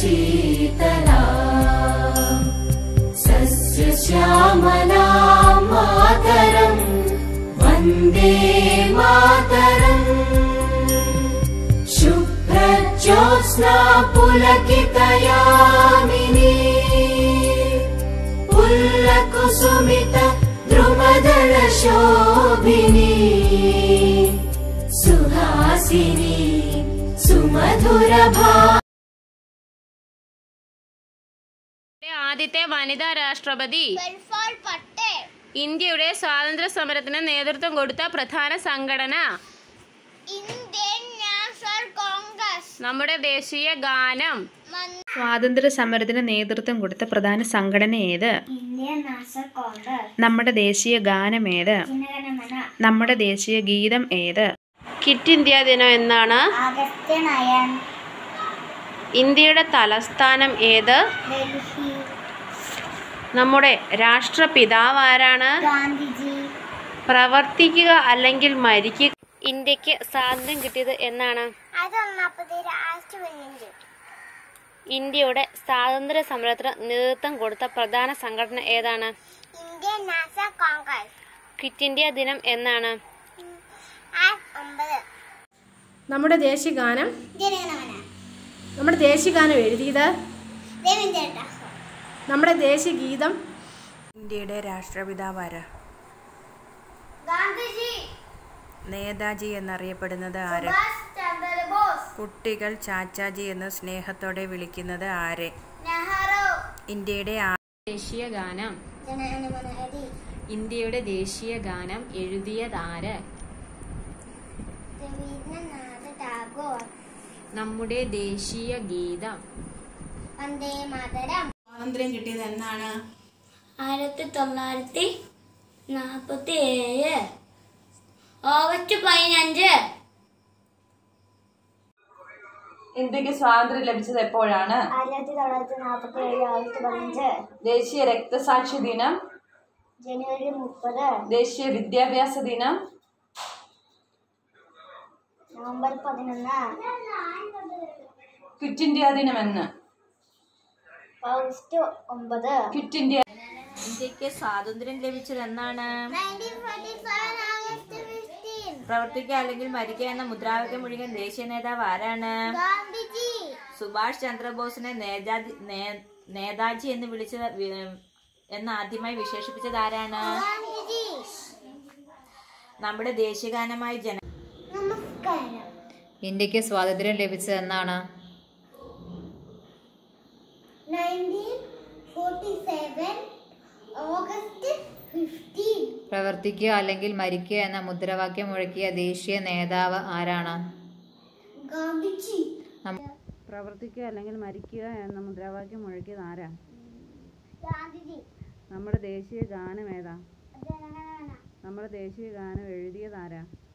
शीतला सस्यश्यामला मातरम् वन्दे मातरम् शुभ्रज्योत्स्ना पुलकितयामिनी पुल्लकुसुमित द्रुमदलशोभिनी सुहासिनी सुमधुरभा ആദ്യത്തെ വനിതാ രാഷ്ട്രപതി വെൽഫാർ പട്ടേൽ ഇന്ത്യയുടെ സ്വാതന്ത്ര്യ സമരത്തിന് നേതൃത്വം കൊടുത്ത പ്രധാന സംഘടന ഇന്ത്യൻ നാഷണൽ കോൺഗ്രസ് നമ്മുടെ ദേശീയ ഗാനം മൻ- സ്വാതന്ത്ര്യ സമരത്തിന് നേതൃത്വം കൊടുത്ത പ്രധാന സംഘടന ഏത് ഇന്ത്യൻ നാഷണൽ കോൺഗ്രസ് നമ്മുടെ ദേശീയ ഗാനം ഏത് ജനഗണമന നമ്മുടെ ദേശീയ ഗീതം ഏത് കിറ്റ് ഇന്ത്യ ദിനം എന്നാണ് ആഗസ്റ്റ് നയൻ ഇന്ത്യയുടെ തലസ്ഥാനം ഏത് ഡൽഹി നമ്മുടെ രാഷ്ട്രപിതാവ് ആരാണ് ഗാന്ധിജി പ്രവർത്തിക്കുക അല്ലെങ്കിൽ മരിക്കുക ഇന്ത്യക്ക് സ്വാതന്ത്ര്യം കിട്ടിയത് എന്നാണ് അതൊന്നാപ്പത് രാഷ്ട്രപതി ഇന്ത്യയുടെ സ്വാതന്ത്ര്യ സമരത്തിന് നേതൃത്വം കൊടുത്ത പ്രധാന സംഘടന ഏതാണ് Indian National Congress Quit India ദിനം എന്നാണ് ആക്ട് ഒമ്പത് നമ്മുടെ ദേശീയ ഗാനം ജനഗണമന നമ്മുടെ ദേശീയ ഗാനം എഴുതിയത് രവീന്ദ്ര ടാഗോർ നമ്മുടെ ദേശീയ ഗീതം ഇന്ത്യയുടെ രാഷ്ട്രപിതാവാര് ഗാന്ധിജി നേതാജി എന്നറിയപ്പെടുന്നത് ആര് സുഭാഷ് ചന്ദ്രബോസ് കുട്ടികൾ ചാച്ചാജി എന്ന് സ്നേഹത്തോടെ വിളിക്കുന്നത് ആരെ നെഹ്റു ഇന്ത്യയുടെ ആ- ദേശീയ ഗാനം ജനഗണമന എഴുതി ഇന്ത്യയുടെ ദേശീയ ഗാനം എഴുതിയതാര് രവീന്ദ്രനാഥ ടാഗോർ നമ്മുടെ ദേശീയ ഗീതം വന്ദേ മാതരം സ്വാതന്ത്ര്യം കിട്ടിയത് എന്നാണ് ആയിരത്തി തൊള്ളായിരത്തി നാൽപ്പത്തി ഏഴ് ഓഗസ്റ്റ് പതിനഞ്ച് ഇന്ത്യക്ക് സ്വാതന്ത്ര്യം ലഭിച്ചത് എപ്പോഴാണ് ആയിരത്തി തൊള്ളായിരത്തി നാൽപ്പത്തി ഏഴ് ഓഗസ്റ്റ് പതിനഞ്ച് ദേശീയ രക്തസാക്ഷി ദിനം ജനുവരി മുപ്പത് ദേശീയ വിദ്യാഭ്യാസ ദിനം നവംബർ പതിനൊന്ന് ക്വിറ്റ് ഇന്ത്യ ദിനം എന്ന് ഓഗസ്റ്റ് ഒമ്പത് ക്വിറ്റ് ഇന്ത്യ ഇന്ത്യക്ക് സ്വാതന്ത്ര്യം ലഭിച്ചത് എന്നാണ് പ്രവർത്തിക്കുക അല്ലെങ്കിൽ മരിക്കുക എന്ന മുദ്രാവാക്യം മുഴുവൻ ദേശീയ നേതാവ് ആരാണ് ഗാന്ധിജി സുഭാഷ് ചന്ദ്രബോസിനെ നേതാജി നേ- നേതാജി എന്ന് വിളിച്ചത് വി- എന്ന് ആദ്യമായി വിശേഷിപ്പിച്ചത് ആരാണ് ഗാന്ധിജി നമ്മുടെ ദേശീയഗാനമായ ജന നമസ്കാരം ഇന്ത്യക്ക് സ്വാതന്ത്ര്യം ലഭിച്ചത് എന്നാണ് nineteen forty seven August fifteen പ്രവർത്തിക്കുക അല്ലെങ്കിൽ മരിക്കുക എന്ന മുദ്രാവാക്യം മുഴക്കിയ ദേശീയ നേതാവ് ആരാണ് ഗാന്ധിജി പ്രവർത്തിക്കുക അല്ലെങ്കിൽ മരിക്കുക എന്ന മുദ്രാവാക്യം മുഴക്കിയത് ആരാ ഗാന്ധിജി നമ്മുടെ ദേശീയ ഗാനം ഏതാ ജനഗണമന നമ്മുടെ ദേശീയ ഗാനം എഴുതിയത് ആരാ